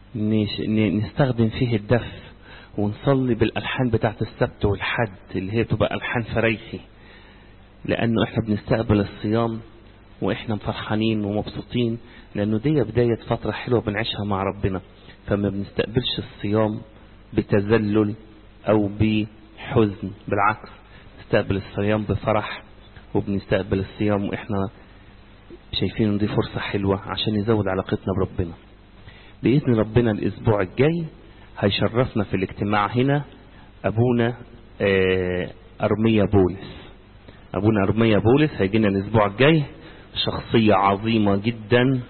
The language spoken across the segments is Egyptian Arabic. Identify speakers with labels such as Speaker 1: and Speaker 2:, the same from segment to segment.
Speaker 1: نستخدم فيه الدف ونصلي بالألحان بتاعة السبت والحد اللي هي بتبقى ألحان فريسي لأنه إحنا بنستقبل الصيام وإحنا فرحانين ومبسوطين لأنه دي بداية فترة حلوة بنعيشها مع ربنا فما بنستقبلش الصيام بتذلل أو بحزن بالعكس نستقبل الصيام بفرح وبنستقبل الصيام وإحنا شايفين دي فرصة حلوة عشان نزود علاقتنا بربنا بإذن ربنا الأسبوع الجاي هيشرفنا في الاجتماع هنا أبونا أرمية بولس أبونا أرمية بولس هيجينا الأسبوع الجاي شخصية عظيمة جدا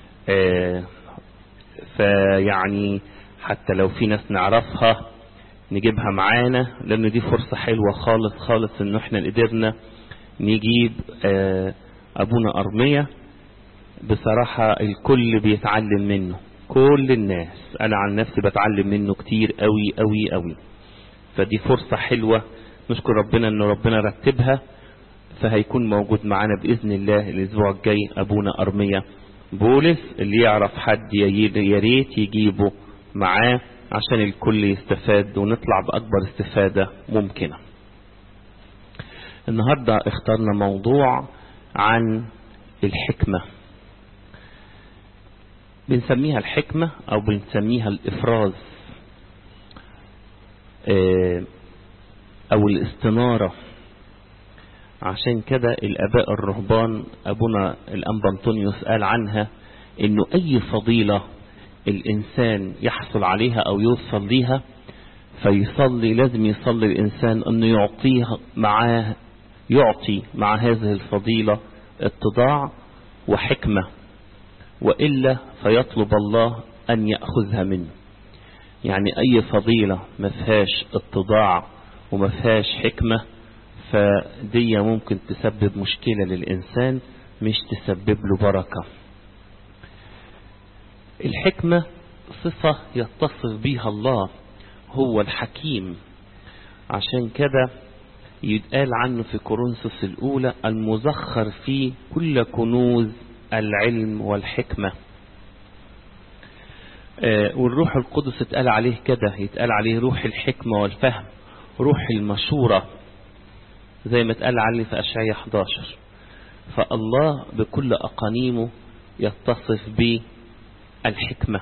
Speaker 1: فيعني حتى لو في ناس نعرفها نجيبها معانا لأن دي فرصة حلوة خالص خالص إن احنا قدرنا نجيب أبونا أرمية بصراحة الكل بيتعلم منه كل الناس أنا عن نفسي بتعلم منه كتير قوي قوي قوي فدي فرصة حلوة نشكر ربنا أن ربنا رتبها فهيكون موجود معانا بإذن الله الأسبوع الجاي أبونا أرمية بولس اللي يعرف حد يا ريت يجيبه معاه عشان الكل يستفاد ونطلع بأكبر استفادة ممكنة النهاردة اخترنا موضوع عن الحكمة بنسميها الحكمة أو بنسميها الإفراز أو الاستنارة عشان كده الآباء الرهبان أبونا الأنبا أنطونيوس قال عنها إنه أي فضيلة الإنسان يحصل عليها أو يوصل ليها فيصلي لازم يصلي الإنسان أنه يعطيها معاه يعطي مع هذه الفضيلة اتضاع وحكمة وإلا فيطلب الله أن يأخذها منه يعني أي فضيلة ما فيهاش اتضاع وما فيهاش حكمة فدي ممكن تسبب مشكلة للإنسان مش تسبب له بركة الحكمة صفة يتصف بها الله هو الحكيم عشان كده يتقال عنه في كورنثوس الأولى المزخر فيه كل كنوز العلم والحكمة آه والروح القدس اتقال عليه كده يتقال عليه روح الحكمة والفهم روح المشورة زي ما اتقال عليه في أشعية 11 فالله بكل أقانيمه يتصف بالحكمة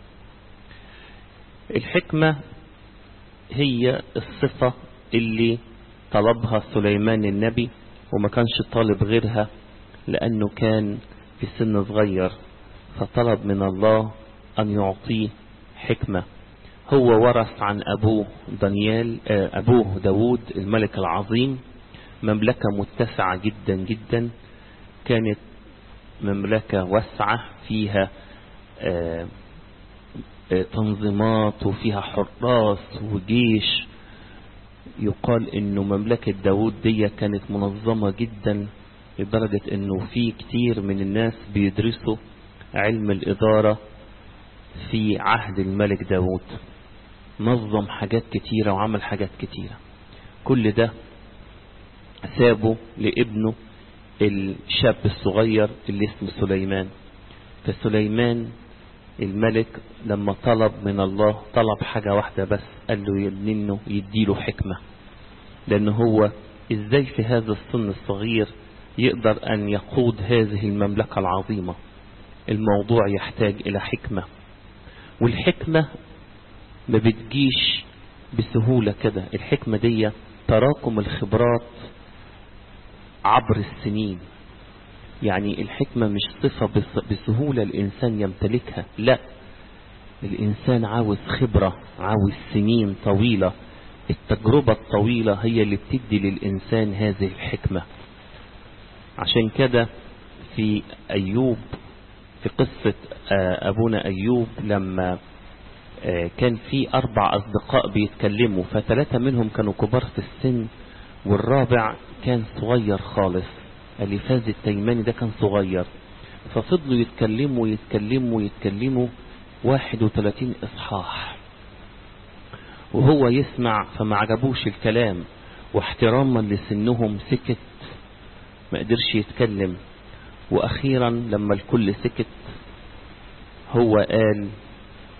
Speaker 1: الحكمة هي الصفة اللي طلبها سليمان النبي وما كانش طالب غيرها لأنه كان في سن صغير فطلب من الله أن يعطيه حكمة هو ورث عن أبوه دانيال أبوه داود الملك العظيم مملكة متسعة جدا جدا كانت مملكة واسعة فيها تنظيمات وفيها حراس وجيش يقال انه مملكة داود دي كانت منظمة جدا لدرجة انه في كتير من الناس بيدرسوا علم الادارة في عهد الملك داود نظم حاجات كتيرة وعمل حاجات كتيرة كل ده سابه لابنه الشاب الصغير اللي اسمه سليمان فسليمان الملك لما طلب من الله طلب حاجة واحدة بس قال له منه يديله حكمة لأنه هو إزاي في هذا السن الصغير يقدر أن يقود هذه المملكة العظيمة الموضوع يحتاج إلى حكمة والحكمة ما بتجيش بسهولة كده الحكمة دي تراكم الخبرات عبر السنين يعني الحكمة مش صفة بسهولة الإنسان يمتلكها لا الإنسان عاوز خبرة عاوز سنين طويلة التجربة الطويلة هي اللي بتدي للإنسان هذه الحكمة عشان كده في أيوب في قصة أبونا أيوب لما كان في أربع أصدقاء بيتكلموا فثلاثة منهم كانوا كبار في السن والرابع كان صغير خالص اليفاز التيماني ده كان صغير ففضلوا يتكلموا يتكلموا يتكلموا 31 إصحاح وهو يسمع فما عجبوش الكلام واحتراما لسنهم سكت ما قدرش يتكلم وأخيرا لما الكل سكت هو قال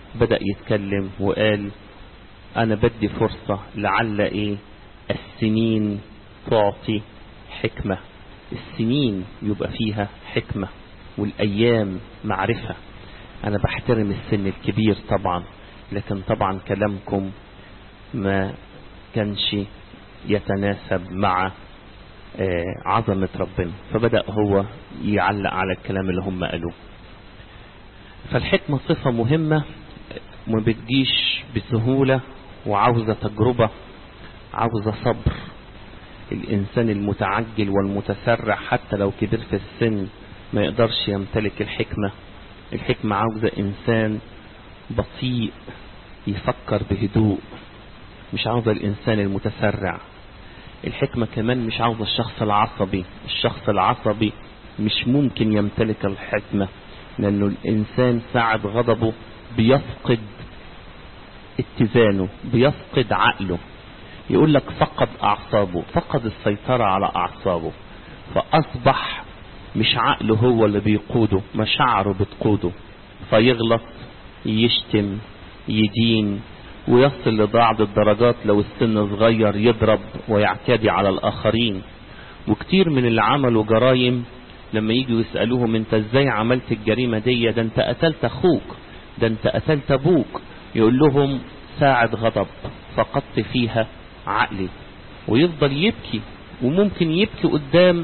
Speaker 1: بدأ يتكلم وقال أنا بدي فرصة لعل إيه السنين تعطي حكمة السنين يبقى فيها حكمة والأيام معرفة أنا بحترم السن الكبير طبعا لكن طبعا كلامكم ما كانش يتناسب مع عظمة ربنا فبدأ هو يعلق على الكلام اللي هم قالوه فالحكمة صفة مهمة ما بتجيش بسهولة وعاوزة تجربة عاوزة صبر الإنسان المتعجل والمتسرع حتى لو كبر في السن ما يقدرش يمتلك الحكمة الحكمة عاوزة إنسان بطيء يفكر بهدوء مش عاوزة الإنسان المتسرع الحكمة كمان مش عاوزة الشخص العصبي الشخص العصبي مش ممكن يمتلك الحكمة لأنه الإنسان ساعة غضبه بيفقد اتزانه بيفقد عقله يقول لك فقد أعصابه فقد السيطرة على أعصابه فأصبح مش عقله هو اللي بيقوده مشاعره بتقوده فيغلط يشتم يدين ويصل لبعض الدرجات لو السن صغير يضرب ويعتدي على الآخرين وكتير من اللي عملوا جرائم لما يجوا يسألوهم انت ازاي عملت الجريمة دي ده انت قتلت اخوك ده انت قتلت ابوك يقول لهم ساعة غضب فقدت فيها عقلي ويفضل يبكي وممكن يبكي قدام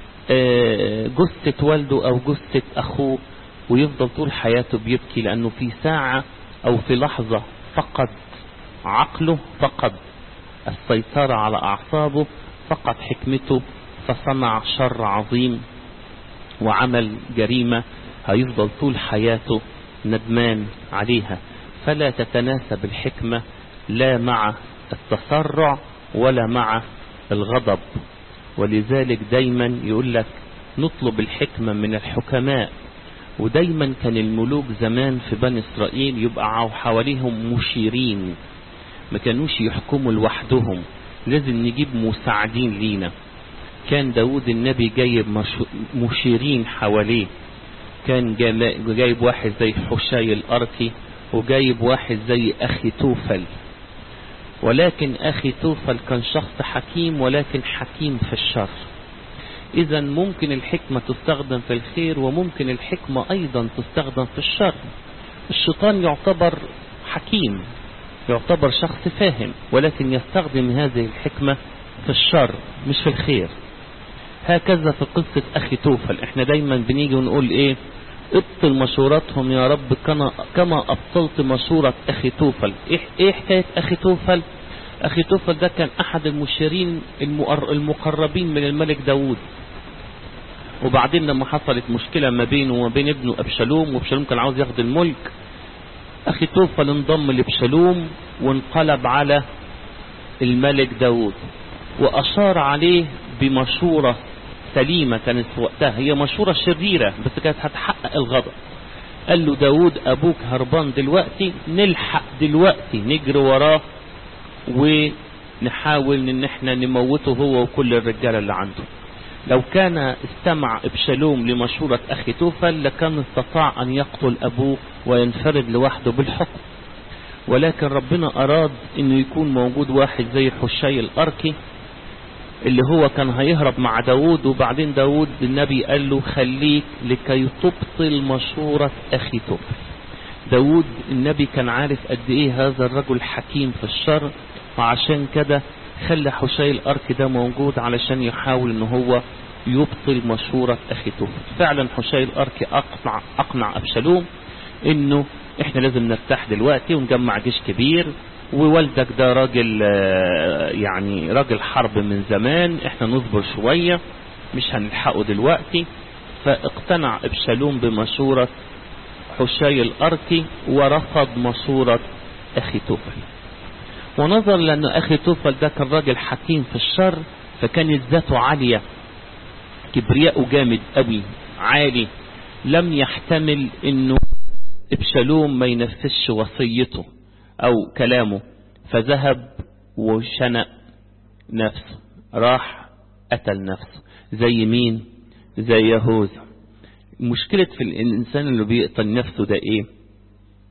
Speaker 1: جثة والده او جثة اخوه ويفضل طول حياته بيبكي لانه في ساعة او في لحظة فقد عقله فقد السيطرة على اعصابه فقد حكمته فصنع شر عظيم وعمل جريمة هيفضل طول حياته ندمان عليها فلا تتناسب الحكمة لا مع التسرع ولا مع الغضب ولذلك دايما يقول لك نطلب الحكمة من الحكماء ودايما كان الملوك زمان في بني إسرائيل يبقى حواليهم مشيرين ما كانوش يحكموا لوحدهم لازم نجيب مساعدين لينا كان داود النبي جايب مشيرين حواليه كان جايب واحد زي حشاي الأركي وجايب واحد زي أخي توفل ولكن أخي توفل كان شخص حكيم ولكن حكيم في الشر إذا ممكن الحكمة تستخدم في الخير وممكن الحكمة أيضا تستخدم في الشر الشيطان يعتبر حكيم يعتبر شخص فاهم ولكن يستخدم هذه الحكمة في الشر مش في الخير هكذا في قصة أخي توفل احنا دايما بنيجي ونقول ايه ابطل مشوراتهم يا رب كما ابطلت مشورة أخي توفل ايه, ايه حكاية أخي توفل أخي توفل ده كان أحد المشيرين المقربين من الملك داود وبعدين لما حصلت مشكلة ما بينه وما بين ابنه أبشالوم وأبشالوم كان عاوز ياخد الملك أخي توفل انضم لأبشالوم وانقلب على الملك داود وأشار عليه بمشورة سليمة كانت في وقتها هي مشورة شريرة بس كانت هتحقق الغضب قال له داود أبوك هربان دلوقتي نلحق دلوقتي نجري وراه ونحاول ان احنا نموته هو وكل الرجالة اللي عنده لو كان استمع ابشالوم لمشورة اخي توفل لكان استطاع ان يقتل ابوه وينفرد لوحده بالحكم ولكن ربنا اراد انه يكون موجود واحد زي حشي الاركي اللي هو كان هيهرب مع داود وبعدين داود النبي قال له خليك لكي تبطل مشورة اخي توفل داود النبي كان عارف قد ايه هذا الرجل حكيم في الشر وعشان كده خلى حشي الارك ده موجود علشان يحاول ان هو يبطل مشورة اخي توفل فعلا حشي الارك اقنع, اقنع ابشالوم انه احنا لازم نرتاح دلوقتي ونجمع جيش كبير ووالدك ده راجل يعني راجل حرب من زمان احنا نصبر شوية مش هنلحقه دلوقتي فاقتنع ابشالوم بمشورة حشي الاركي ورفض مشورة اخي توفل ونظرا لأن أخي توفل ده كان راجل حكيم في الشر فكانت ذاته عالية كبرياءه جامد قوي عالي لم يحتمل انه ابشالوم ما ينفذش وصيته او كلامه فذهب وشنق نفسه راح قتل نفسه زي مين زي يهوذا مشكلة في الإنسان اللي بيقتل نفسه ده إيه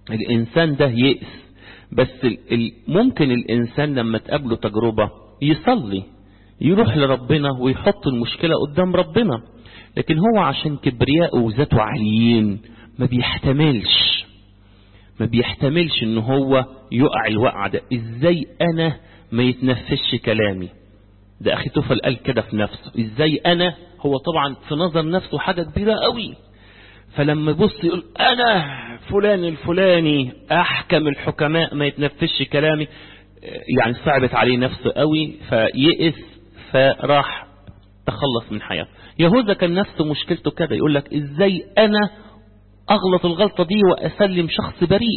Speaker 1: الإنسان ده يئس بس ممكن الإنسان لما تقابله تجربة يصلي يروح لربنا ويحط المشكلة قدام ربنا لكن هو عشان كبرياء وذاته عاليين ما بيحتملش ما بيحتملش ان هو يقع الوقع ده ازاي انا ما يتنفسش كلامي ده اخي توفل قال كده في نفسه ازاي انا هو طبعا في نظر نفسه حاجة كبيرة قوي فلما يبص يقول انا فلان الفلاني احكم الحكماء ما يتنفسش كلامي يعني صعبت عليه نفسه قوي فيئس فراح تخلص من حياته يهوذا كان نفسه مشكلته كده يقول لك ازاي انا اغلط الغلطة دي واسلم شخص بريء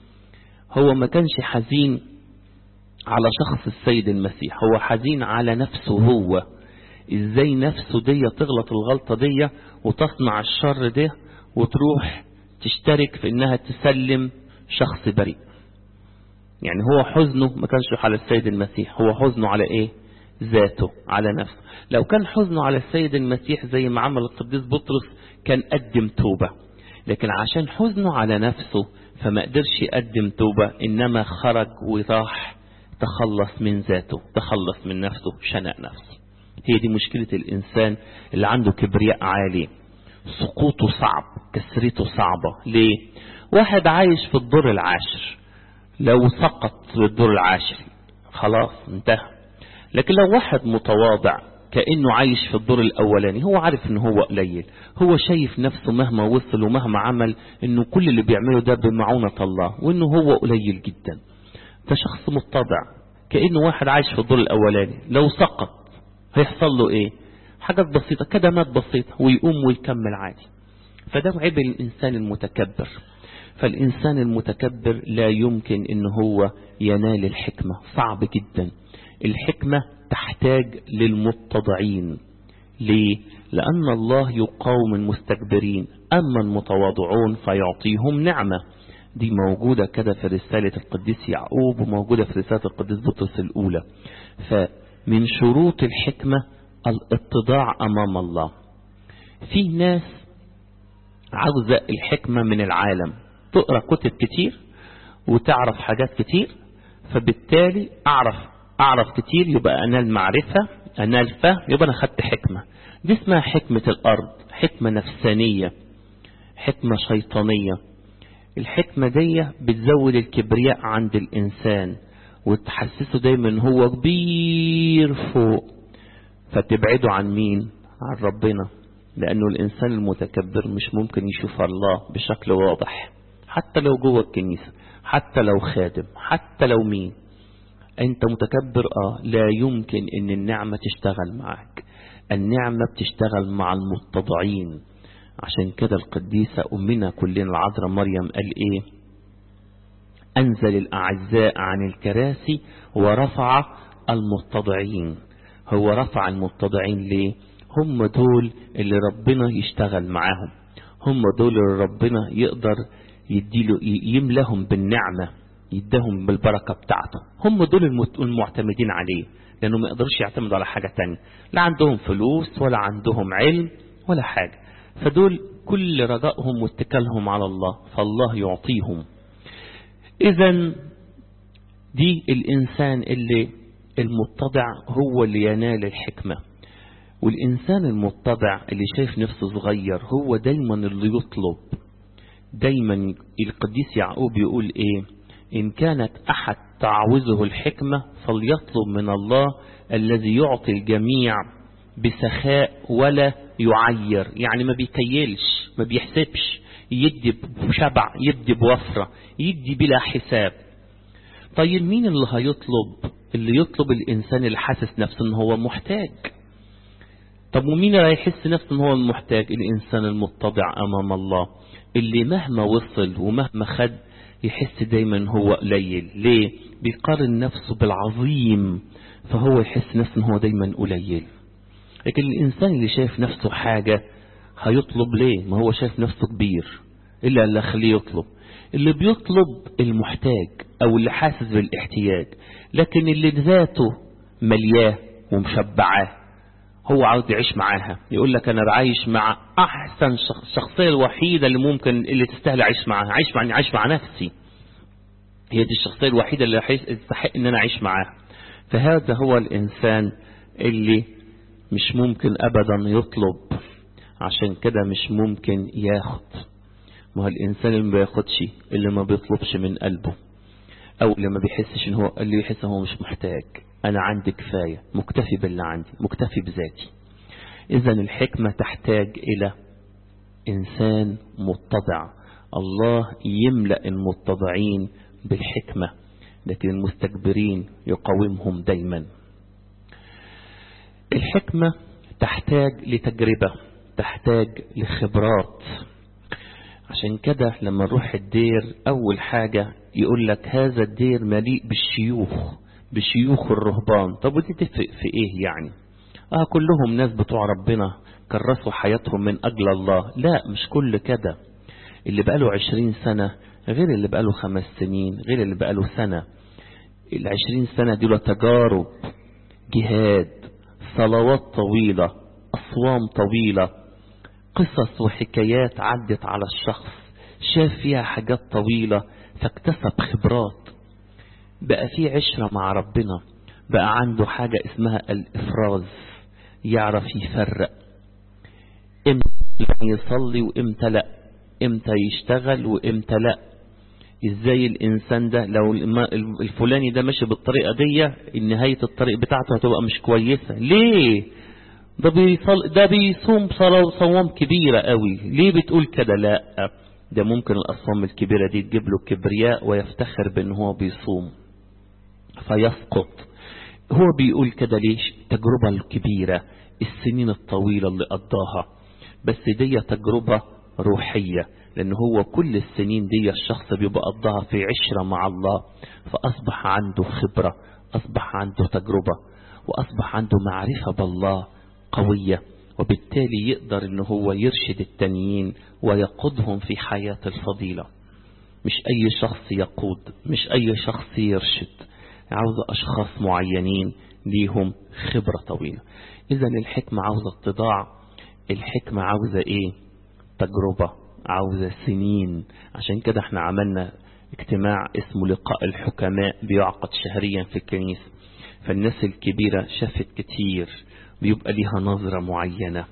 Speaker 1: هو ما كانش حزين على شخص السيد المسيح هو حزين على نفسه هو ازاي نفسه دي تغلط الغلطة دي وتصنع الشر ده وتروح تشترك في انها تسلم شخص بريء يعني هو حزنه ما كانش على السيد المسيح هو حزنه على ايه ذاته على نفسه لو كان حزنه على السيد المسيح زي ما عمل القديس بطرس كان قدم توبة لكن عشان حزنه على نفسه فما قدرش يقدم توبة إنما خرج وراح تخلص من ذاته تخلص من نفسه شنق نفسه هي دي مشكلة الإنسان اللي عنده كبرياء عالي سقوطه صعب كسرته صعبة ليه واحد عايش في الدور العاشر لو سقط في الدور العاشر خلاص انتهى لكن لو واحد متواضع كأنه عايش في الدور الأولاني هو عارف ان هو قليل هو شايف نفسه مهما وصل ومهما عمل انه كل اللي بيعمله ده بمعونة الله وانه هو قليل جدا ده شخص متضع كأنه واحد عايش في الدور الأولاني لو سقط هيحصل له ايه حاجات بسيطة كدمات بسيطة ويقوم ويكمل عادي فده عيب الإنسان المتكبر فالإنسان المتكبر لا يمكن ان هو ينال الحكمة صعب جدا الحكمة تحتاج للمتضعين ليه؟ لأن الله يقاوم المستكبرين أما المتواضعون فيعطيهم نعمة دي موجودة كده في رسالة القديس يعقوب وموجودة في رسالة القديس بطرس الأولى فمن شروط الحكمة الاتضاع أمام الله في ناس عاوزة الحكمة من العالم تقرأ كتب كتير وتعرف حاجات كتير فبالتالي أعرف أعرف كتير يبقى أنال معرفة أنال فهم يبقى أنا خدت حكمة دي اسمها حكمة الأرض حكمة نفسانية حكمة شيطانية الحكمة دي بتزود الكبرياء عند الإنسان وتحسسه دايما هو كبير فوق فتبعده عن مين عن ربنا لأنه الإنسان المتكبر مش ممكن يشوف الله بشكل واضح حتى لو جوه الكنيسة حتى لو خادم حتى لو مين انت متكبر اه لا يمكن ان النعمة تشتغل معك النعمة بتشتغل مع المتضعين عشان كده القديسة أمنا كلنا العذراء مريم قال إيه أنزل الأعزاء عن الكراسي ورفع المتضعين هو رفع المتضعين ليه هم دول اللي ربنا يشتغل معاهم هم دول اللي ربنا يقدر يديله يملهم بالنعمة يدهم بالبركة بتاعته هم دول المعتمدين عليه لأنه ما يقدرش يعتمدوا على حاجة تانية لا عندهم فلوس ولا عندهم علم ولا حاجة فدول كل رجائهم واتكالهم على الله فالله يعطيهم إذا دي الإنسان اللي المتضع هو اللي ينال الحكمة والإنسان المتضع اللي شايف نفسه صغير هو دايما اللي يطلب دايما القديس يعقوب يقول إيه إن كانت أحد تعوزه الحكمة فليطلب من الله الذي يعطي الجميع بسخاء ولا يعير يعني ما بيكيلش ما بيحسبش يدي بشبع يدي بوفرة يدي بلا حساب طيب مين اللي هيطلب اللي يطلب الإنسان اللي حاسس نفسه ان هو محتاج طب ومين اللي هيحس نفسه ان هو محتاج الإنسان المتضع أمام الله اللي مهما وصل ومهما خد يحس دايما هو قليل ليه بيقارن نفسه بالعظيم فهو يحس نفسه ان هو دايما قليل لكن الإنسان اللي شايف نفسه حاجة هيطلب ليه ما هو شايف نفسه كبير إلا اللي خليه يطلب اللي بيطلب المحتاج أو اللي حاسس بالاحتياج لكن اللي ذاته ملياه ومشبعاه هو عاوز يعيش معاها يقول لك انا بعيش مع احسن شخص الشخصيه الوحيده اللي ممكن اللي تستاهل اعيش معاها عايش مع عايش مع نفسي هي دي الشخصيه الوحيده اللي تستحق ان انا اعيش معاها فهذا هو الانسان اللي مش ممكن ابدا يطلب عشان كده مش ممكن ياخد ما هو الانسان اللي ما بياخدش اللي ما بيطلبش من قلبه او اللي ما بيحسش ان هو اللي يحس هو مش محتاج انا عندي كفاية مكتفي باللي عندي مكتفي بذاتي اذا الحكمة تحتاج الى انسان متضع الله يملأ المتضعين بالحكمة لكن المستكبرين يقاومهم دايما الحكمة تحتاج لتجربة تحتاج لخبرات عشان كده لما نروح الدير أول حاجة يقول لك هذا الدير مليء بالشيوخ بشيوخ الرهبان طب ودي تفرق في ايه يعني اه كلهم ناس بتوع ربنا كرسوا حياتهم من أجل الله لا مش كل كده اللي بقاله عشرين سنة غير اللي بقاله خمس سنين غير اللي بقاله سنة العشرين سنة دي تجارب جهاد صلوات طويلة أصوام طويلة قصص وحكايات عدت على الشخص شاف فيها حاجات طويلة فاكتسب خبرات بقى في عشرة مع ربنا بقى عنده حاجة اسمها الإفراز يعرف يفرق امتى يصلي وامتى لا امتى يشتغل وامتى لا ازاي الانسان ده لو الفلاني ده ماشي بالطريقة دي نهاية الطريق بتاعته هتبقى مش كويسة ليه ده بيصل ده بيصوم صوام كبيرة قوي ليه بتقول كده لا ده ممكن الأصوام الكبيرة دي تجيب له كبرياء ويفتخر بأن هو بيصوم فيسقط هو بيقول كده ليش تجربة الكبيرة السنين الطويلة اللي قضاها بس دي تجربة روحية لأن هو كل السنين دي الشخص بيبقى قضاها في عشرة مع الله فأصبح عنده خبرة أصبح عنده تجربة وأصبح عنده معرفة بالله قوية وبالتالي يقدر ان هو يرشد التانيين ويقودهم في حياة الفضيلة مش اي شخص يقود مش اي شخص يرشد عاوز اشخاص معينين ليهم خبرة طويلة اذا الحكمة عاوزة اتضاع الحكمة عاوزة ايه تجربة عاوزة سنين عشان كده احنا عملنا اجتماع اسمه لقاء الحكماء بيعقد شهريا في الكنيسة فالناس الكبيرة شافت كتير بيبقى ليها نظرة معينة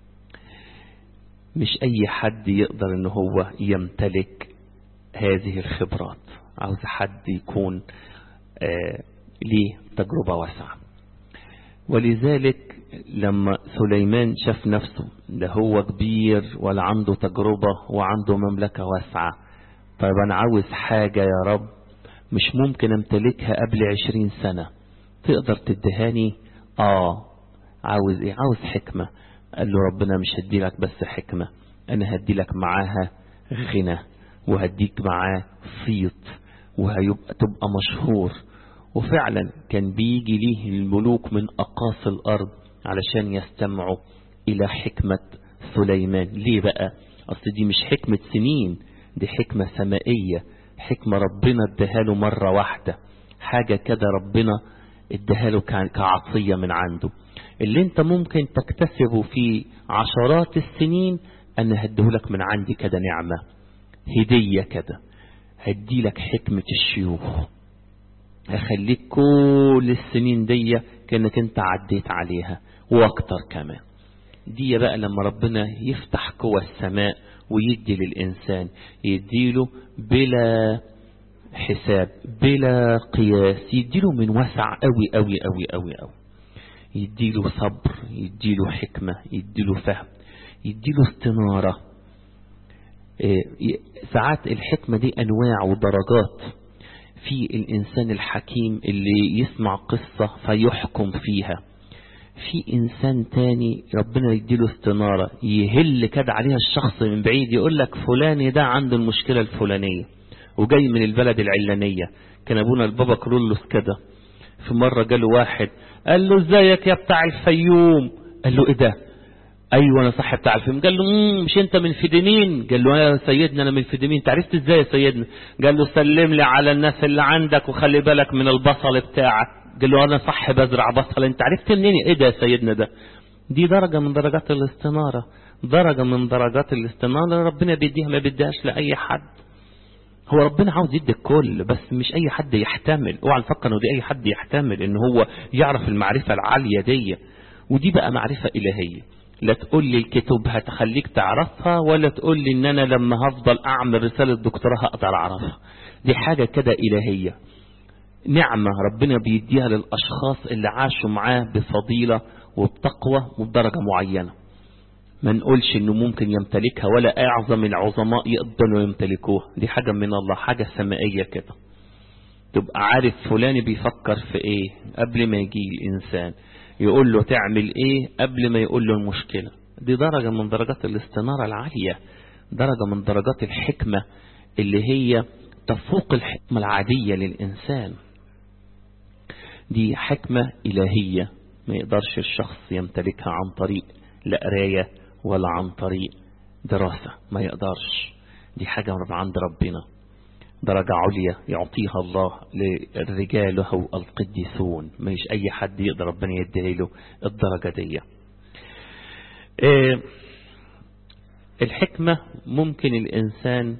Speaker 1: مش أي حد يقدر ان هو يمتلك هذه الخبرات عاوز حد يكون آه ليه تجربة واسعة ولذلك لما سليمان شاف نفسه ده هو كبير ولا عنده تجربة وعنده مملكة واسعة طيب أنا عاوز حاجة يا رب مش ممكن امتلكها قبل عشرين سنة تقدر تدهاني آه عاوز ايه عاوز حكمة قال له ربنا مش هدي لك بس حكمة انا هدي لك معاها غنى وهديك معاه صيت وهيبقى تبقى مشهور وفعلا كان بيجي ليه الملوك من أقاصي الأرض علشان يستمعوا إلى حكمة سليمان ليه بقى أصل دي مش حكمة سنين دي حكمة سمائية حكمة ربنا اداها مرة واحدة حاجة كده ربنا اداها له كعطية من عنده اللي انت ممكن تكتسبه في عشرات السنين انا هديهولك من عندي كده نعمة هدية كده هديلك حكمة الشيوخ هخليك كل السنين دي كانك انت عديت عليها واكتر كمان دي بقى لما ربنا يفتح قوى السماء ويدي للإنسان يديله بلا حساب بلا قياس يديله من وسع قوي قوي قوي قوي قوي يديله صبر يديله حكمة يديله فهم يديله استنارة ساعات الحكمة دي أنواع ودرجات في الإنسان الحكيم اللي يسمع قصة فيحكم فيها في إنسان تاني ربنا يديله استنارة يهل كده عليها الشخص من بعيد يقول لك فلان ده عنده المشكلة الفلانية وجاي من البلد العلانية كان أبونا البابا كرولوس كده في مرة جاله واحد قال له ازيك يا بتاع الفيوم قال له ايه ده ايوه انا صح بتاع الفيوم قال له مم مش انت من فيديمين قال له يا سيدنا انا من فيديمين انت عرفت ازاي يا سيدنا قال له سلم لي على الناس اللي عندك وخلي بالك من البصل بتاعك قال له انا صح بزرع بصل انت عرفت منين ايه ده يا سيدنا ده دي درجة من درجات الاستنارة درجة من درجات الاستنارة ربنا بيديها ما بيديهاش لأي حد هو ربنا عاوز يدي الكل بس مش أي حد يحتمل اوعى نفكر انه دي أي حد يحتمل ان هو يعرف المعرفة العالية دي ودي بقى معرفة إلهية لا تقول لي الكتب هتخليك تعرفها ولا تقول لي ان انا لما هفضل اعمل رسالة دكتوراه هقدر اعرفها دي حاجة كده إلهية نعمة ربنا بيديها للأشخاص اللي عاشوا معاه بفضيلة وبتقوى وبدرجة معينة ما نقولش انه ممكن يمتلكها ولا اعظم العظماء يقدروا يمتلكوها دي حاجة من الله حاجة سمائية كده تبقى عارف فلان بيفكر في ايه قبل ما يجي الانسان يقول له تعمل ايه قبل ما يقول له المشكلة دي درجة من درجات الاستنارة العالية درجة من درجات الحكمة اللي هي تفوق الحكمة العادية للإنسان دي حكمة إلهية ما يقدرش الشخص يمتلكها عن طريق لا قراية ولا عن طريق دراسة ما يقدرش دي حاجة من عند ربنا درجة عليا يعطيها الله لرجاله القديسون مش أي حد يقدر ربنا يديه له الدرجة دي الحكمة ممكن الإنسان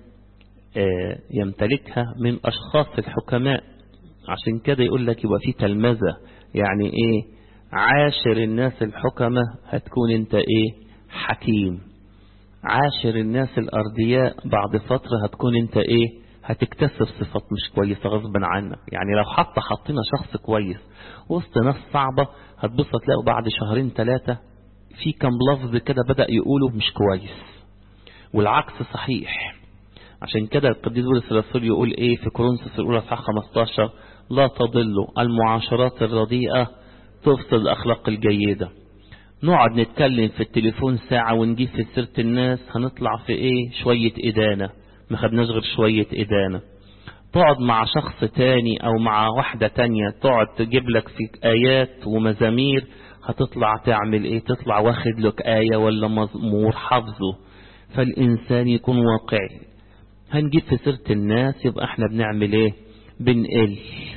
Speaker 1: يمتلكها من أشخاص الحكماء عشان كده يقول لك يبقى في تلمذة يعني ايه عاشر الناس الحكمة هتكون انت ايه حكيم عاشر الناس الأرضياء بعد فترة هتكون انت ايه هتكتسب صفات مش كويسة غصبا عنك يعني لو حتى حطينا شخص كويس وسط ناس صعبة هتبص تلاقوا بعد شهرين ثلاثة في كم لفظ كده بدأ يقوله مش كويس والعكس صحيح عشان كده القديس بولس الرسول يقول ايه في كورنثوس الاولى صح 15 لا تضلوا المعاشرات الرديئة تفسد الأخلاق الجيدة نقعد نتكلم في التليفون ساعة ونجيب في سيرة الناس هنطلع في ايه شوية إدانة ما خدناش غير شوية إدانة تقعد مع شخص تاني أو مع واحدة تانية تقعد تجيب لك في آيات ومزامير هتطلع تعمل ايه تطلع واخد لك آية ولا مزمور حافظه فالإنسان يكون واقعي هنجيب في سيرة الناس يبقى احنا بنعمل ايه بنقل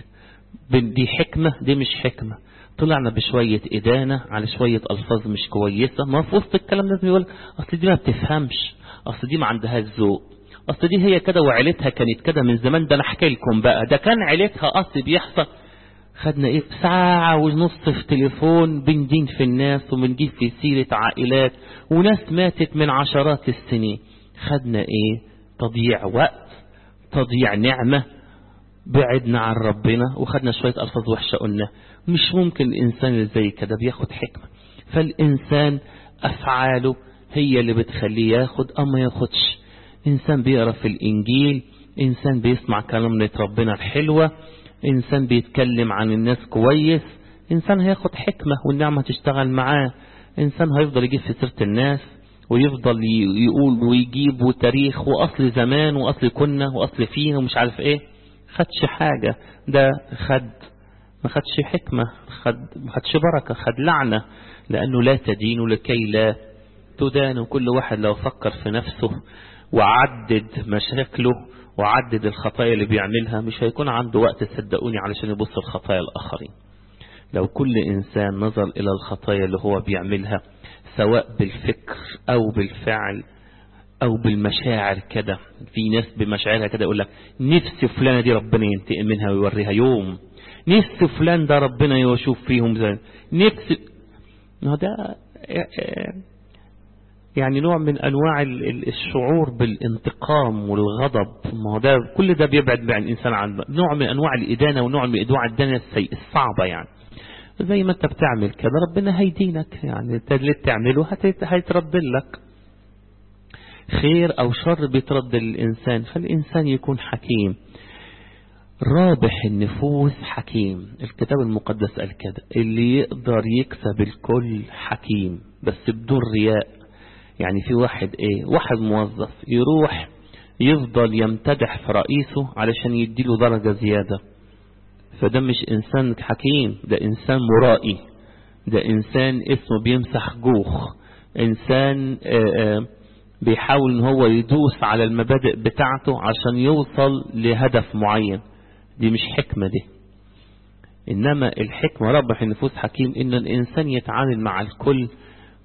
Speaker 1: دي حكمة دي مش حكمة طلعنا بشوية إدانة على شوية ألفاظ مش كويسة ما في وسط الكلام لازم يقول أصل دي ما بتفهمش أصل دي ما عندهاش ذوق أصل دي هي كده وعيلتها كانت كده من زمان ده أنا أحكي لكم بقى ده كان عيلتها أصل بيحصل خدنا إيه ساعة ونص في تليفون بندين في الناس وبنجيب في سيرة عائلات وناس ماتت من عشرات السنين خدنا إيه تضييع وقت تضييع نعمة بعدنا عن ربنا وخدنا شوية ألفاظ وحشة قلنا مش ممكن الإنسان اللي زي كده بياخد حكمة فالإنسان أفعاله هي اللي بتخليه ياخد أو ما ياخدش إنسان بيقرأ في الإنجيل إنسان بيسمع كلامة ربنا الحلوة إنسان بيتكلم عن الناس كويس إنسان هياخد حكمة والنعمة تشتغل معاه إنسان هيفضل يجيب في سيرة الناس ويفضل يقول ويجيب وتاريخ وأصل زمان وأصل كنا وأصل فينا ومش عارف إيه خدش حاجة ده خد ما خدش حكمة خد ما خدش بركة خد لعنة لأنه لا تدين لكي لا تدان وكل واحد لو فكر في نفسه وعدد مشاكله وعدد الخطايا اللي بيعملها مش هيكون عنده وقت تصدقوني علشان يبص الخطايا الآخرين لو كل إنسان نظر إلى الخطايا اللي هو بيعملها سواء بالفكر أو بالفعل أو بالمشاعر كده في ناس بمشاعرها كده يقول لك نفس فلانة دي ربنا ينتقم منها ويوريها يوم نفس فلان ده ربنا يشوف فيهم زي نفس ده يعني نوع من أنواع الشعور بالانتقام والغضب ما هو ده كل ده بيبعد عن الإنسان عن نوع من أنواع الإدانة ونوع من أنواع الدنيا الصعبة يعني زي ما انت بتعمل كده ربنا هيدينك يعني انت اللي بتعمله هيترد لك خير او شر بيترد للإنسان فالإنسان يكون حكيم رابح النفوس حكيم الكتاب المقدس قال كده اللي يقدر يكسب الكل حكيم بس بدون رياء يعني في واحد ايه واحد موظف يروح يفضل يمتدح في رئيسه علشان يديله درجة زيادة فده مش إنسان حكيم ده إنسان مرائي ده إنسان اسمه بيمسح جوخ إنسان آآ آآ بيحاول ان هو يدوس على المبادئ بتاعته عشان يوصل لهدف معين دي مش حكمة دي إنما الحكمة ربح النفوس حكيم إن الإنسان يتعامل مع الكل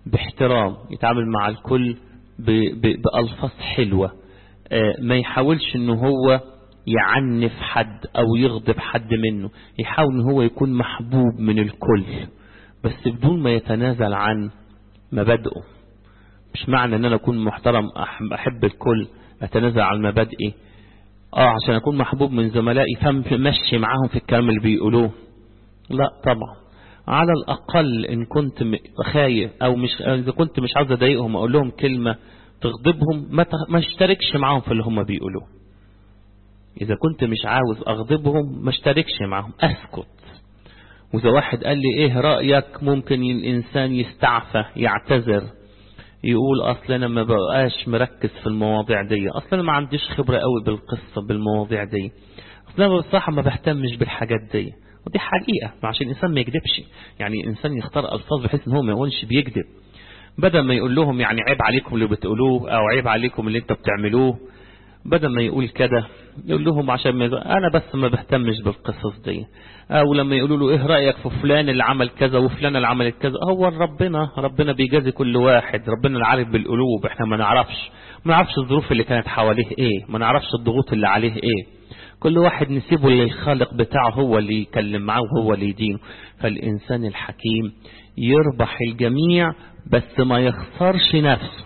Speaker 1: باحترام يتعامل مع الكل بألفاظ حلوة ما يحاولش ان هو يعنف حد او يغضب حد منه يحاول ان هو يكون محبوب من الكل بس بدون ما يتنازل عن مبادئه مش معنى ان انا اكون محترم احب الكل اتنازل عن مبادئي اه عشان اكون محبوب من زملائي فمشي معاهم في الكلام اللي بيقولوه لا طبعا على الاقل ان كنت خايف او مش اذا كنت مش عاوز اضايقهم اقول لهم كلمة تغضبهم ما ما اشتركش معاهم في اللي هم بيقولوه اذا كنت مش عاوز اغضبهم ما اشتركش معاهم اسكت واذا واحد قال لي ايه رأيك ممكن الانسان يستعفى يعتذر يقول اصل انا ما بقاش مركز في المواضيع دي اصل انا ما عنديش خبرة قوي بالقصة بالمواضيع دي اصل انا بصراحة ما بهتمش بالحاجات دي ودي حقيقة عشان الانسان ما يكذبش يعني الانسان يختار الفاظ بحيث ان هو ما يقولش بيكذب بدل ما يقول لهم يعني عيب عليكم اللي بتقولوه او عيب عليكم اللي انتوا بتعملوه بدل ما يقول كده يقول لهم عشان ما انا بس ما بهتمش بالقصص دي او لما يقولوا له ايه رأيك في فلان اللي عمل كذا وفلان اللي عمل كذا هو ربنا ربنا بيجازي كل واحد ربنا اللي عارف بالقلوب احنا ما نعرفش ما نعرفش الظروف اللي كانت حواليه ايه ما نعرفش الضغوط اللي عليه ايه كل واحد نسيبه للخالق بتاعه هو اللي يكلم معه وهو اللي يدينه فالإنسان الحكيم يربح الجميع بس ما يخسرش نفسه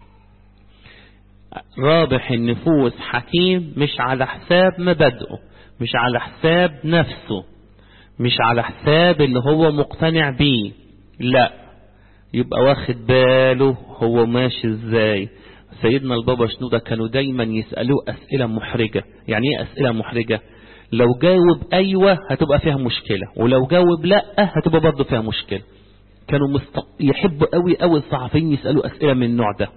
Speaker 1: رابح النفوس حكيم مش على حساب مبادئه مش على حساب نفسه مش على حساب اللي هو مقتنع بيه لا يبقى واخد باله هو ماشي ازاي سيدنا البابا شنودة كانوا دايما يسألوه أسئلة محرجة يعني ايه أسئلة محرجة لو جاوب أيوة هتبقى فيها مشكلة ولو جاوب لا هتبقى برضه فيها مشكلة كانوا مست... يحبوا قوي قوي الصحفيين يسألوا أسئلة من النوع ده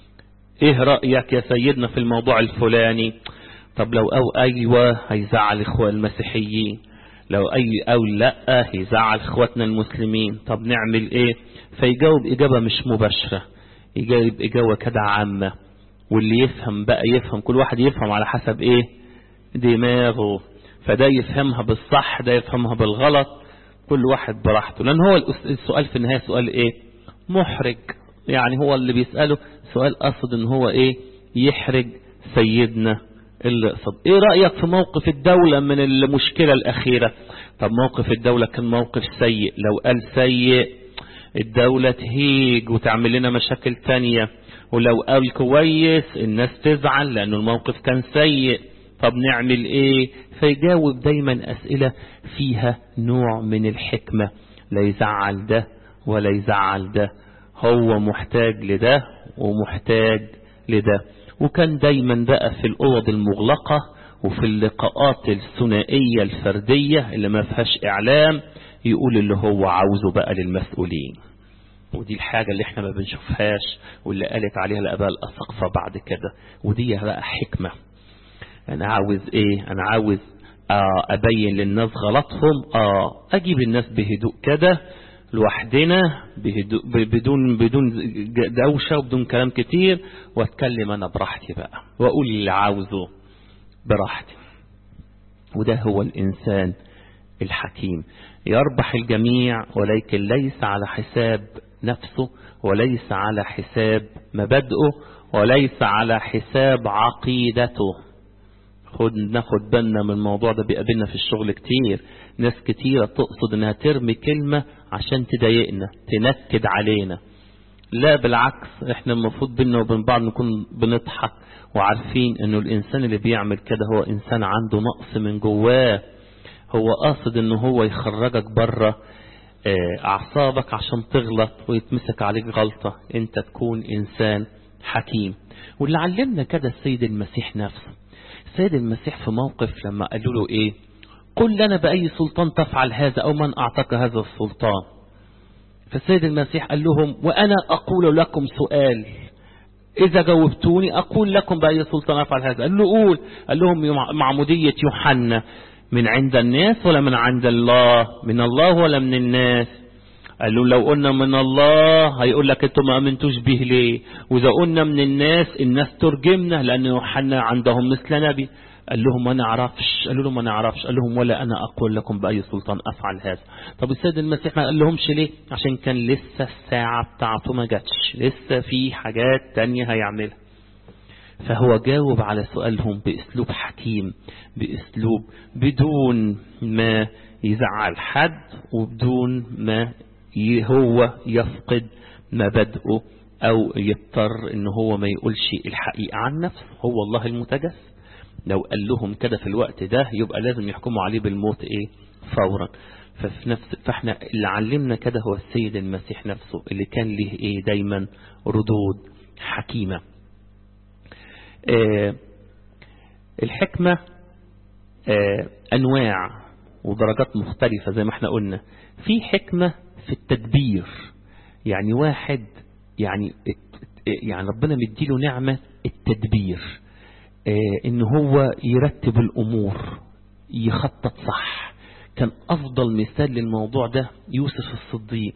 Speaker 1: ايه رأيك يا سيدنا في الموضوع الفلاني طب لو او ايوه هيزعل اخوة المسيحيين لو اي او لا هيزعل اخواتنا المسلمين طب نعمل ايه فيجاوب اجابة مش مباشرة يجاوب اجابة كده عامة واللي يفهم بقى يفهم كل واحد يفهم على حسب ايه دماغه فده يفهمها بالصح ده يفهمها بالغلط كل واحد براحته لان هو السؤال في النهاية سؤال ايه محرج يعني هو اللي بيسأله سؤال قصد ان هو ايه يحرج سيدنا اللي قصد ايه رأيك في موقف الدولة من المشكلة الاخيرة طب موقف الدولة كان موقف سيء لو قال سيء الدولة تهيج وتعمل لنا مشاكل تانية ولو قال كويس الناس تزعل لانه الموقف كان سيء طب نعمل ايه فيجاوب دايما اسئلة فيها نوع من الحكمة لا يزعل ده ولا يزعل ده هو محتاج لده ومحتاج لده وكان دايما بقى في الأوض المغلقة وفي اللقاءات الثنائية الفردية اللي ما فيهاش إعلام يقول اللي هو عاوزه بقى للمسؤولين ودي الحاجة اللي احنا ما بنشوفهاش واللي قالت عليها الأباء الأسقفة بعد كده ودي بقى حكمة أنا عاوز إيه أنا عاوز آه أبين للناس غلطهم آه أجيب الناس بهدوء كده لوحدنا بدون بدون دوشة وبدون كلام كتير واتكلم انا براحتي بقى واقول اللي عاوزه براحتي وده هو الانسان الحكيم يربح الجميع ولكن ليس على حساب نفسه وليس على حساب مبادئه وليس على حساب عقيدته خد ناخد بالنا من الموضوع ده بيقابلنا في الشغل كتير ناس كتيرة تقصد انها ترمي كلمة عشان تضايقنا تنكد علينا لا بالعكس احنا المفروض بينا وبين بعض نكون بنضحك وعارفين انه الانسان اللي بيعمل كده هو انسان عنده نقص من جواه هو قاصد انه هو يخرجك بره اعصابك عشان تغلط ويتمسك عليك غلطة انت تكون انسان حكيم واللي علمنا كده السيد المسيح نفسه السيد المسيح في موقف لما قالوا له ايه قل لنا بأي سلطان تفعل هذا أو من أعطاك هذا السلطان فالسيد المسيح قال لهم وأنا أقول لكم سؤال إذا جاوبتوني أقول لكم بأي سلطان أفعل هذا قال له قول قال لهم معمودية يوحنا من عند الناس ولا من عند الله من الله ولا من الناس قال له لو قلنا من الله هيقول لك انتوا ما امنتوش به ليه واذا قلنا من الناس الناس ترجمنا لان يوحنا عندهم مثل نبي قال لهم ما نعرفش قالوا لهم ما نعرفش قال لهم ولا أنا أقول لكم بأي سلطان أفعل هذا طب السيد المسيح ما قال لهمش ليه عشان كان لسه الساعة بتاعته ما جاتش لسه في حاجات تانية هيعملها فهو جاوب على سؤالهم بأسلوب حكيم بأسلوب بدون ما يزعل حد وبدون ما هو يفقد مبادئه أو يضطر إن هو ما يقولش الحقيقة عن نفسه هو الله المتجسد لو قال لهم كده في الوقت ده يبقى لازم يحكموا عليه بالموت إيه فورا ففي نفس فاحنا اللي علمنا كده هو السيد المسيح نفسه اللي كان له إيه دايما ردود حكيمة آه الحكمة آه أنواع ودرجات مختلفة زي ما احنا قلنا في حكمة في التدبير يعني واحد يعني يعني ربنا مديله نعمة التدبير اه ان هو يرتب الامور يخطط صح كان افضل مثال للموضوع ده يوسف الصديق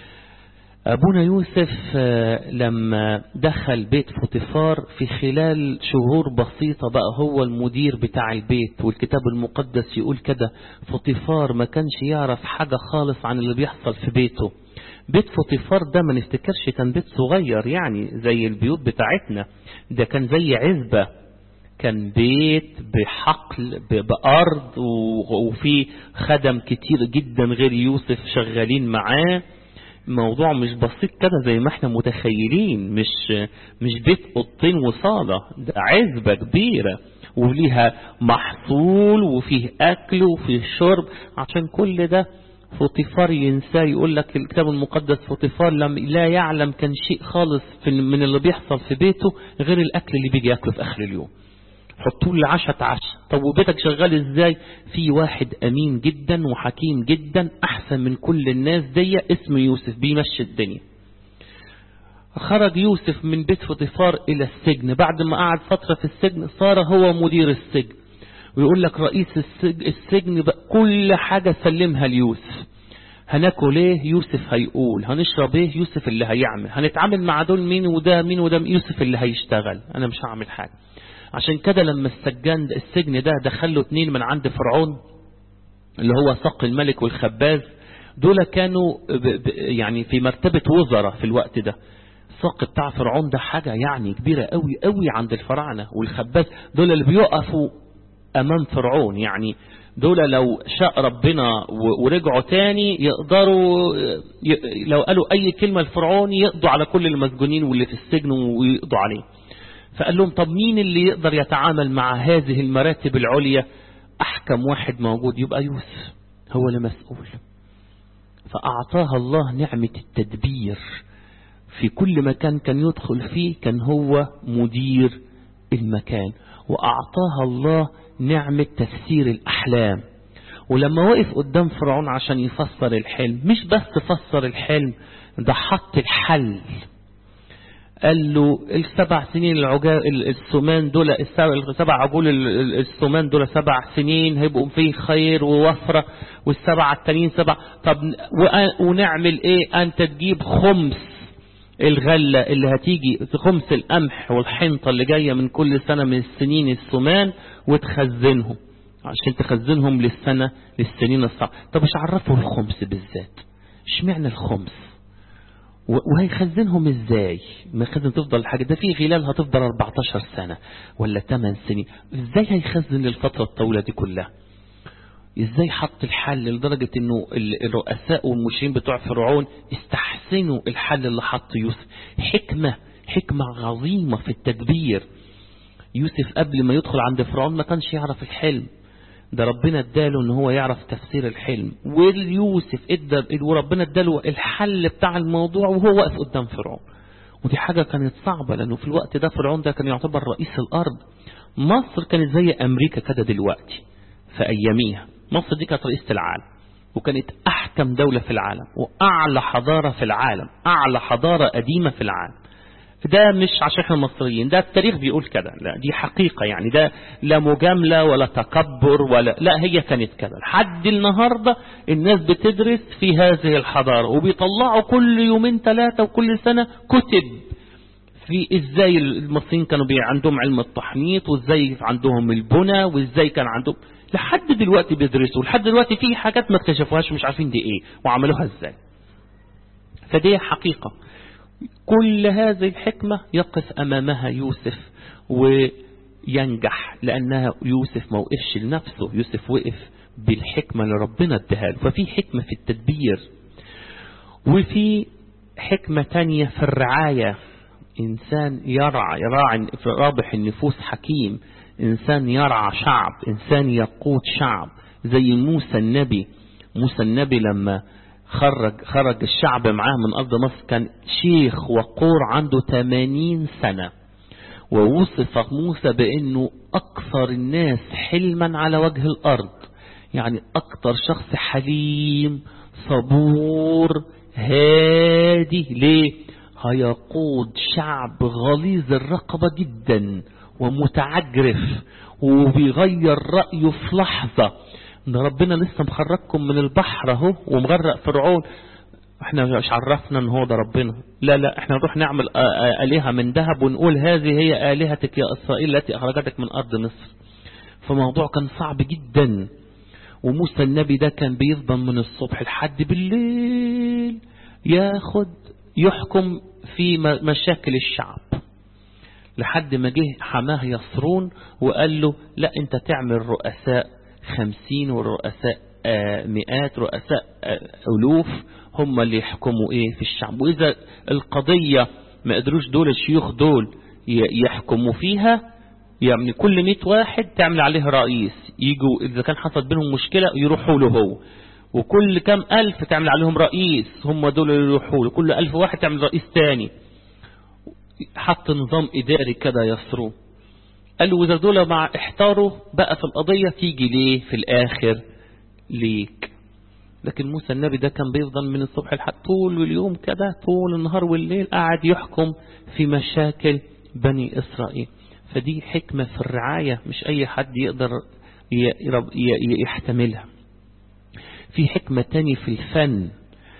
Speaker 1: ابونا يوسف اه لما دخل بيت فوتيفار في خلال شهور بسيطة بقى هو المدير بتاع البيت والكتاب المقدس يقول كده فوتيفار ما كانش يعرف حاجة خالص عن اللي بيحصل في بيته بيت فوتيفار ده ما نفتكرش كان بيت صغير يعني زي البيوت بتاعتنا ده كان زي عزبة كان بيت بحقل بأرض وفي خدم كتير جدا غير يوسف شغالين معاه موضوع مش بسيط كده زي ما احنا متخيلين مش مش بيت اوضتين وصالة ده عزبة كبيرة وليها محصول وفيه اكل وفيه شرب عشان كل ده فوتيفار ينساه يقول لك الكتاب المقدس فوتيفار لم لا يعلم كان شيء خالص في من اللي بيحصل في بيته غير الاكل اللي بيجي ياكله في اخر اليوم حطوا له عشاء عشاء طب وبيتك شغال ازاي في واحد امين جدا وحكيم جدا احسن من كل الناس دي اسمه يوسف بيمشي الدنيا خرج يوسف من بيت فوتيفار الى السجن بعد ما قعد فترة في السجن صار هو مدير السجن ويقول لك رئيس السجن, السجن بقى كل حاجة سلمها ليوسف هناكل ايه يوسف هيقول هنشرب ايه يوسف اللي هيعمل هنتعامل مع دول مين وده مين وده يوسف اللي هيشتغل انا مش هعمل حاجة عشان كده لما السجان السجن ده دخله اتنين من عند فرعون اللي هو صق الملك والخباز دول كانوا يعني في مرتبة وزراء في الوقت ده الصق بتاع فرعون ده حاجة يعني كبيرة قوي قوي عند الفراعنة والخباز دول اللي بيقفوا امام فرعون يعني دول لو شاء ربنا ورجعوا تاني يقدروا لو قالوا اي كلمة لفرعون يقضوا على كل المسجونين واللي في السجن ويقضوا عليه فقال لهم طب مين اللي يقدر يتعامل مع هذه المراتب العليا احكم واحد موجود يبقى يوسف هو اللي مسؤول فاعطاها الله نعمة التدبير في كل مكان كان يدخل فيه كان هو مدير المكان واعطاها الله نعمة تفسير الأحلام ولما وقف قدام فرعون عشان يفسر الحلم مش بس فسر الحلم ده حط الحل قال له السبع سنين العجال السمان دول السبع عجول السمان دول سبع سنين هيبقوا فيه خير ووفرة والسبع التانيين سبع طب ونعمل ايه انت تجيب خمس الغلة اللي هتيجي خمس القمح والحنطة اللي جاية من كل سنة من السنين السمان وتخزنهم عشان تخزنهم للسنة للسنين الصعبة طب مش عرفوا الخمس بالذات اشمعنى الخمس وهيخزنهم ازاي ما خزن تفضل الحاجة ده في غلال هتفضل 14 سنة ولا 8 سنين ازاي هيخزن الفترة الطويلة دي كلها ازاي حط الحل لدرجة انه الرؤساء والمشرين بتوع فرعون استحسنوا الحل اللي حط يوسف حكمة حكمة عظيمة في التدبير يوسف قبل ما يدخل عند فرعون ما كانش يعرف الحلم ده ربنا اداله ان هو يعرف تفسير الحلم واليوسف ادى وربنا اداله الحل بتاع الموضوع وهو واقف قدام فرعون ودي حاجة كانت صعبة لانه في الوقت ده فرعون ده كان يعتبر رئيس الارض مصر كانت زي امريكا كده دلوقتي في اياميها مصر دي كانت رئيسة العالم وكانت أحكم دولة في العالم وأعلى حضارة في العالم أعلى حضارة قديمة في العالم ده مش عشان احنا مصريين ده التاريخ بيقول كده لا دي حقيقة يعني ده لا مجاملة ولا تكبر ولا لا هي كانت كده لحد النهاردة الناس بتدرس في هذه الحضارة وبيطلعوا كل يومين ثلاثة وكل سنة كتب في ازاي المصريين كانوا بي عندهم علم التحنيط وازاي عندهم البنى وازاي كان عندهم لحد دلوقتي بيدرسوا لحد دلوقتي في حاجات ما اكتشفوهاش مش عارفين دي ايه وعملوها ازاي فدي حقيقة كل هذه الحكمة يقف امامها يوسف وينجح لانها يوسف ما وقفش لنفسه يوسف وقف بالحكمة اللي ربنا اداها له ففي حكمة في التدبير وفي حكمة تانية في الرعاية إنسان يرعى يراعي رابح النفوس حكيم إنسان يرعى شعب إنسان يقود شعب زي موسى النبي موسى النبي لما خرج خرج الشعب معاه من أرض مصر كان شيخ وقور عنده 80 سنة ووصف موسى بأنه أكثر الناس حلما على وجه الأرض يعني أكثر شخص حليم صبور هادي ليه هيقود شعب غليظ الرقبة جدا ومتعجرف وبيغير رأيه في لحظة ان ربنا لسه مخرجكم من البحر اهو ومغرق فرعون احنا مش عرفنا ان هو ده ربنا لا لا احنا نروح نعمل آلهة من ذهب ونقول هذه هي آلهتك يا إسرائيل التي أخرجتك من أرض مصر فموضوع كان صعب جدا وموسى النبي ده كان بيفضل من الصبح لحد بالليل ياخد يحكم في مشاكل الشعب لحد ما جه حماه يصرون وقال له لا انت تعمل رؤساء خمسين ورؤساء مئات رؤساء ألوف هم اللي يحكموا ايه في الشعب واذا القضية ما قدروش دول الشيوخ دول يحكموا فيها يعني كل مئة واحد تعمل عليه رئيس يجوا إذا كان حصل بينهم مشكلة يروحوا له هو وكل كام ألف تعمل عليهم رئيس هم دول اللي يروحوا له كل ألف واحد تعمل رئيس تاني حط نظام إداري كده يسروه قال له وإذا دول مع احتاروا بقى في القضية تيجي ليه في الآخر ليك لكن موسى النبي ده كان بيفضل من الصبح لحد طول اليوم كده طول النهار والليل قاعد يحكم في مشاكل بني إسرائيل فدي حكمة في الرعاية مش أي حد يقدر يحتملها في حكمة تاني في الفن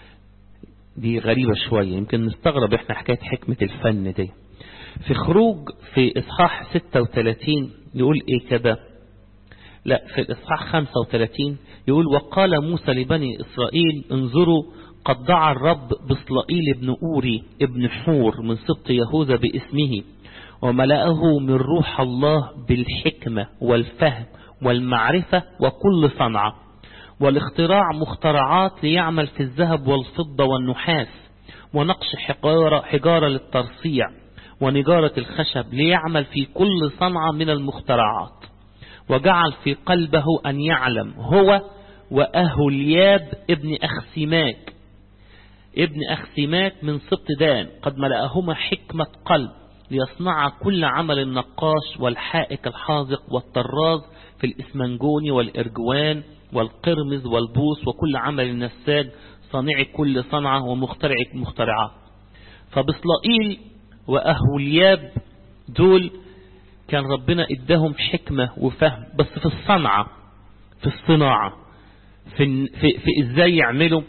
Speaker 1: دي غريبة شوية يمكن نستغرب احنا حكاية حكمة الفن دي في خروج في إصحاح 36 يقول ايه كده لا في الإصحاح 35 يقول وقال موسى لبني إسرائيل انظروا قد دعا الرب بصلائيل ابن أوري ابن حور من سبط يهوذا باسمه وملأه من روح الله بالحكمة والفهم والمعرفة وكل صنعة والاختراع مخترعات ليعمل في الذهب والفضة والنحاس ونقش حجارة, حجارة للترصيع ونجارة الخشب ليعمل في كل صنعة من المخترعات وجعل في قلبه أن يعلم هو وأهلياب ابن أخسماك ابن أخسماك من سبط دان قد ملأهما حكمة قلب ليصنع كل عمل النقاش والحائك الحاذق والطراز في الإسمنجوني والإرجوان والقرمز والبوس وكل عمل النساج صانع كل صنعة ومخترع مخترعات فبصلائيل وأهولياب دول كان ربنا اداهم حكمة وفهم بس في الصنعة في الصناعة في, في, في ازاي يعملوا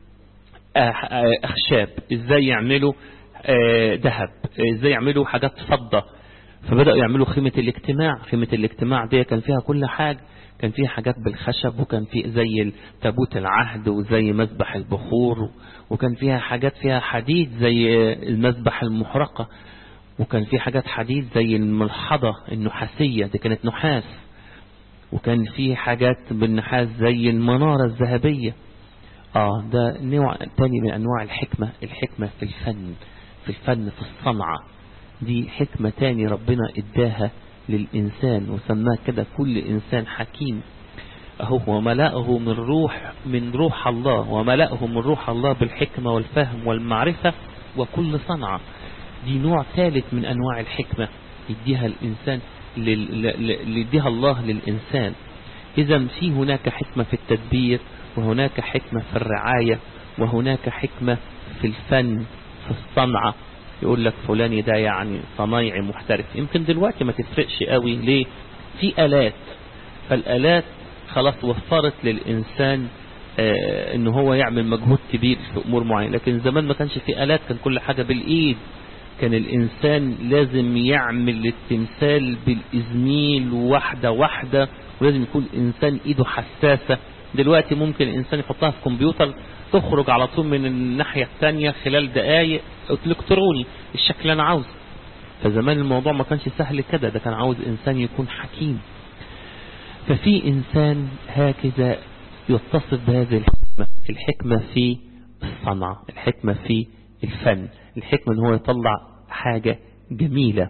Speaker 1: اخشاب ازاي يعملوا ذهب ازاي يعملوا حاجات فضة فبدأوا يعملوا خيمة الاجتماع خيمة الاجتماع دي كان فيها كل حاجة كان فيها حاجات بالخشب وكان في زي تابوت العهد وزي مذبح البخور وكان فيها حاجات فيها حديد زي المذبح المحرقة وكان في حاجات حديد زي الملحضة النحاسية دي كانت نحاس وكان في حاجات بالنحاس زي المنارة الذهبية اه ده نوع تاني من انواع الحكمة الحكمة في الفن في الفن في الصنعة دي حكمة تاني ربنا اداها للإنسان وسماه كده كل إنسان حكيم أهو وملأه من روح من روح الله وملأه من روح الله بالحكمة والفهم والمعرفة وكل صنعة دي نوع ثالث من أنواع الحكمة يديها الإنسان يديها الله للإنسان إذا في هناك حكمة في التدبير وهناك حكمة في الرعاية وهناك حكمة في الفن في الصنعة يقول لك فلان ده يعني صنايعي محترف يمكن دلوقتي ما تفرقش قوي ليه في آلات فالآلات خلاص وفرت للإنسان آه ان هو يعمل مجهود كبير في امور معينه لكن زمان ما كانش في آلات كان كل حاجة بالايد كان الإنسان لازم يعمل التمثال بالإزميل واحدة واحدة ولازم يكون الإنسان إيده حساسة دلوقتي ممكن الإنسان يحطها في كمبيوتر تخرج على طول من الناحية الثانية خلال دقايق الكتروني الشكل اللي أنا عاوزه فزمان الموضوع ما كانش سهل كده ده كان عاوز إنسان يكون حكيم ففي إنسان هكذا يتصف بهذه الحكمة الحكمة في الصنعة الحكمة في الفن الحكمة ان هو يطلع حاجة جميلة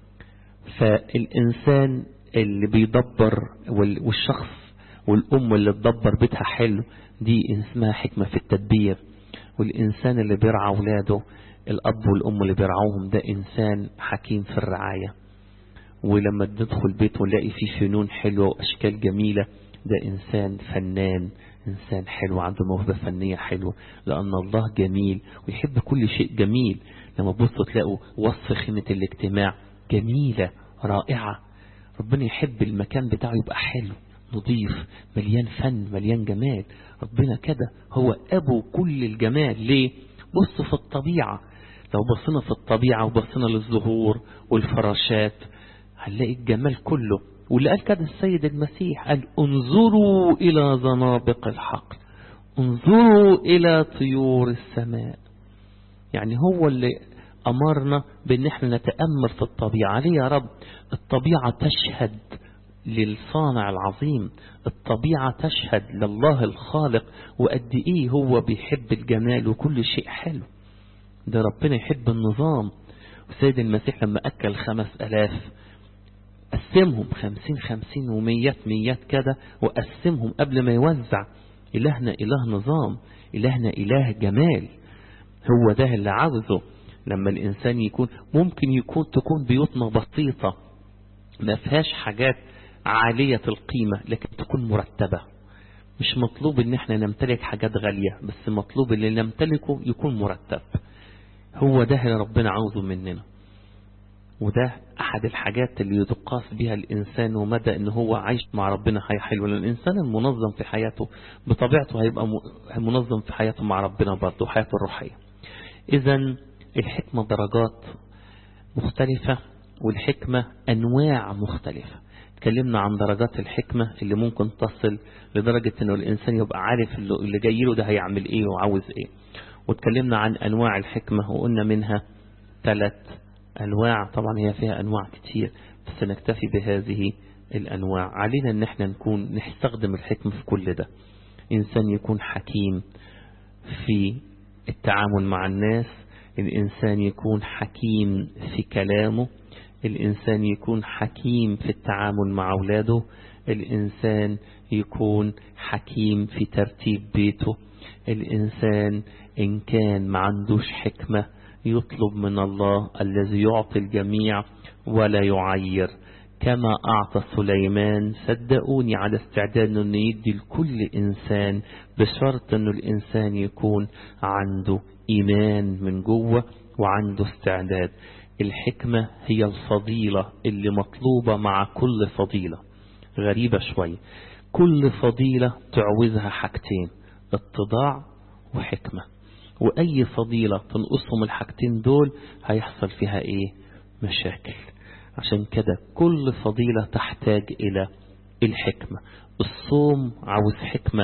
Speaker 1: فالإنسان اللي بيدبر والشخص والأم اللي تدبر بيتها حلو دي اسمها حكمة في التدبير والإنسان اللي بيرعى أولاده الأب والأم اللي بيرعوهم ده إنسان حكيم في الرعاية ولما ندخل بيت ونلاقي فيه فنون حلوة وأشكال جميلة ده إنسان فنان إنسان حلو عنده موهبة فنية حلوة لأن الله جميل ويحب كل شيء جميل لما بصوا تلاقوا وصف خيمة الاجتماع جميلة رائعة ربنا يحب المكان بتاعه يبقى حلو نظيف مليان فن مليان جمال ربنا كده هو أبو كل الجمال ليه بص في الطبيعة لو بصينا في الطبيعة وبصينا للزهور والفراشات هنلاقي الجمال كله واللي قال كده السيد المسيح قال انظروا إلى زنابق الحقل انظروا إلى طيور السماء يعني هو اللي أمرنا بأن احنا نتأمل في الطبيعة ليه يا رب الطبيعة تشهد للصانع العظيم الطبيعة تشهد لله الخالق وقد ايه هو بيحب الجمال وكل شيء حلو ده ربنا يحب النظام وسيد المسيح لما أكل خمس ألاف قسمهم خمسين خمسين وميات ميات كده وقسمهم قبل ما يوزع إلهنا إله نظام إلهنا إله جمال هو ده اللي عاوزه لما الإنسان يكون ممكن يكون تكون بيوتنا بسيطة ما فيهاش حاجات عالية القيمة لكن تكون مرتبة مش مطلوب ان احنا نمتلك حاجات غالية بس مطلوب اللي نمتلكه يكون مرتب هو ده اللي ربنا عاوزه مننا وده أحد الحاجات اللي يتقاس بها الإنسان ومدى أن هو عايش مع ربنا حياة حلوة لأن الإنسان المنظم في حياته بطبيعته هيبقى منظم في حياته مع ربنا برضه حياته الروحية إذا الحكمة درجات مختلفة والحكمة أنواع مختلفة اتكلمنا عن درجات الحكمة اللي ممكن تصل لدرجة أنه الإنسان يبقى عارف اللي جاي له ده هيعمل إيه وعاوز إيه واتكلمنا عن أنواع الحكمة وقلنا منها ثلاث أنواع طبعا هي فيها أنواع كتير بس نكتفي بهذه الأنواع علينا أن احنا نكون نستخدم الحكمة في كل ده إنسان يكون حكيم في التعامل مع الناس الإنسان يكون حكيم في كلامه الإنسان يكون حكيم في التعامل مع أولاده الإنسان يكون حكيم في ترتيب بيته الإنسان إن كان ما عندوش حكمة يطلب من الله الذي يعطي الجميع ولا يعير كما أعطى سليمان صدقوني على استعداد أنه يدي لكل إنسان بشرط أنه الإنسان يكون عنده إيمان من جوه وعنده استعداد الحكمة هي الفضيلة اللي مطلوبة مع كل فضيلة غريبة شوية كل فضيلة تعوزها حاجتين اتضاع وحكمة وأي فضيلة تنقصهم الحاجتين دول هيحصل فيها إيه مشاكل عشان كده كل فضيلة تحتاج إلى الحكمة الصوم عاوز حكمة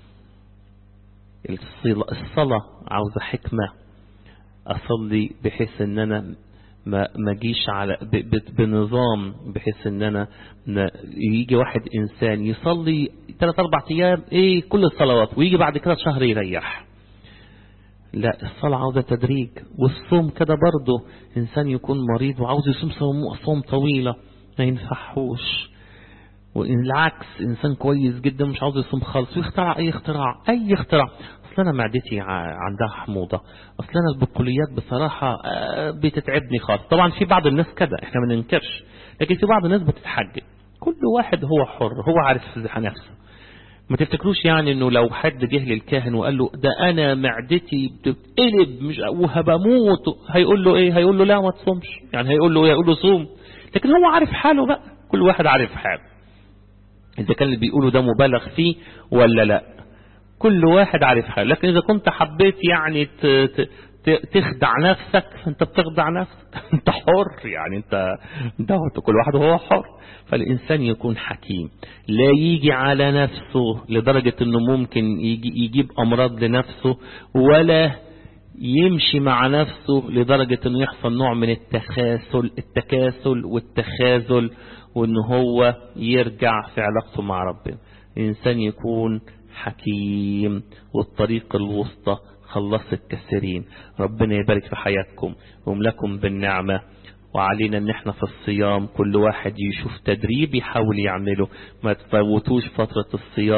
Speaker 1: الصلاة عاوزة حكمة أصلي بحيث أن أنا ما ما اجيش على بنظام بحيث ان انا يجي واحد انسان يصلي ثلاث اربع ايام ايه كل الصلوات ويجي بعد كده شهر يريح لا الصلاة عاوزة تدريج والصوم كده برضه إنسان يكون مريض وعاوز يصوم صوم طويلة ما ينفعوش والعكس إنسان كويس جدا مش عاوز يصوم خالص ويخترع أي اختراع أي اختراع أصل أنا معدتي عندها حموضة أصل أنا البقوليات بصراحة بتتعبني خالص طبعا في بعض الناس كده إحنا ما ننكرش لكن في بعض الناس بتتحجج كل واحد هو حر هو عارف نفسه ما تفتكروش يعني انه لو حد جه للكاهن وقال له ده انا معدتي بتتقلب مش وهبموت هيقول له ايه هيقول له لا ما تصومش يعني هيقول له ايه هيقول له صوم لكن هو عارف حاله بقى كل واحد عارف حاله اذا كان اللي بيقوله ده مبالغ فيه ولا لا كل واحد عارف حاله لكن اذا كنت حبيت يعني ت... ت... تخدع نفسك فانت بتخدع نفسك انت حر يعني انت انت كل واحد هو حر فالانسان يكون حكيم لا يجي على نفسه لدرجة انه ممكن يجي يجيب امراض لنفسه ولا يمشي مع نفسه لدرجة انه يحصل نوع من التخاثل التكاسل والتخاذل وان هو يرجع في علاقته مع ربنا الانسان يكون حكيم والطريق الوسطى خلص الكثيرين ربنا يبارك في حياتكم ويملكم بالنعمة وعلينا ان احنا في الصيام كل واحد يشوف تدريب يحاول يعمله ما تفوتوش فترة الصيام